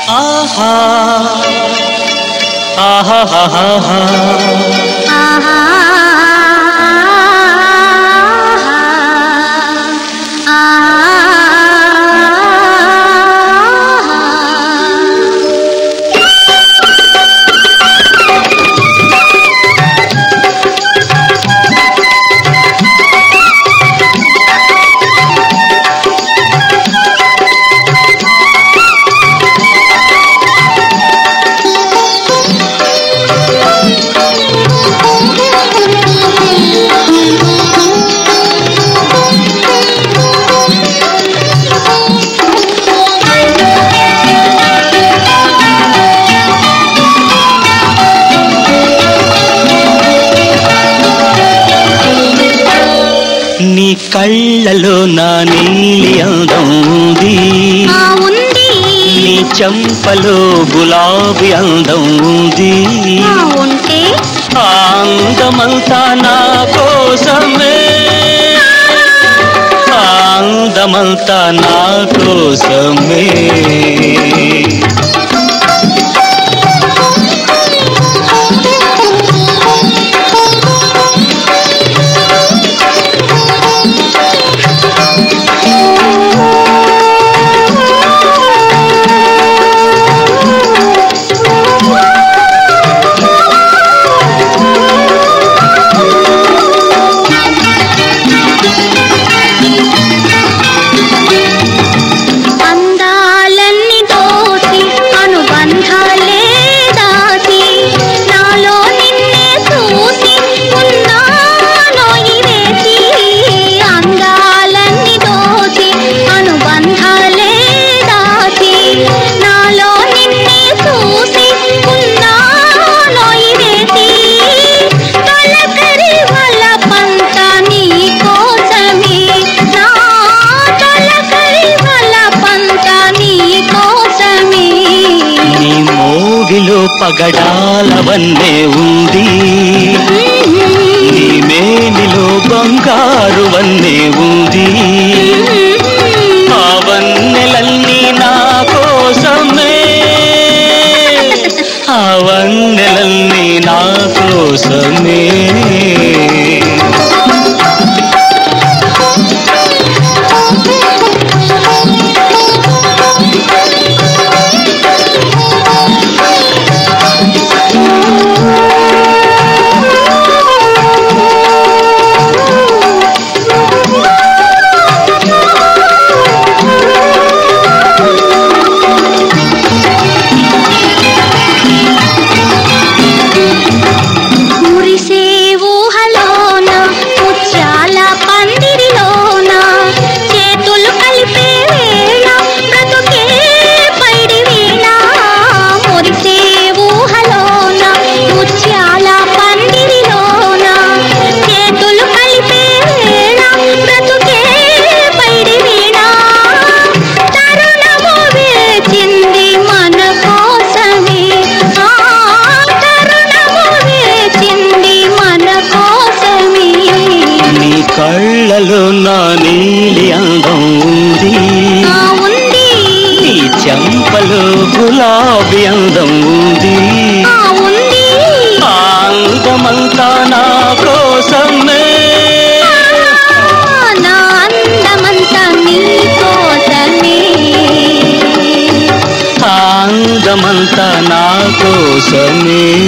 ఆహా ఆహాహాహా. ఆహా ఆహా నీ కళ్ళలో నా నీలి అందం ఉంది ఆ ఉంది నీ చెంపలో గులాబీ అందం ఉంది ఆ ఉంటే ఆ అందమంతా నా కోసమే ఆ అందమంతా నా కోసమే అందాలన్నీ దోసి అనుబంధాలే దాసి నాలో నిన్నే చూసి ఉన్నానో ఇవేసి అందాలన్నీ దోసి అనుబంధాలే దాసి నాలో నిన్నే చూసి ఉన్నానో ఇవేసి తొలకరి వల్ల పంత నీ కోసమే నా తొలకరి వల్ల పంత నీ కోసమే నీ మోగిలో పగడాల వన్నే ఉంది నీ మేనిలో బంగారు వన్నే ఉంది ఆ వన్నెలన్నీ నా కోసమే ఆ వన్నెలన్నీ నా కోసమే మురిసే ఊహలోన ముత్యాల పందిరిలోన చేతులు కలిపే వేళ బ్రతుకే పైడి వీణ మురిసే ఊహలోన ముత్యాల పందిరిలోన చేతులు కలిపే వేళ బ్రతుకే పైడి వీణ తరుణము వేచింది మన కోసమే ఆ తరుణము వేచింది మన కోసమే నీ కళ్ళలో నా నీలి అందం ఉంది ఆ ఉంది నీ చెంపలో గులాబీ అందం ఉంది ఆ ఉంది ఆ అందమంతా నా కోసమే ఆ, నా అందమంతా నీ కోసమే ఆ అందమంతా నా కోసమే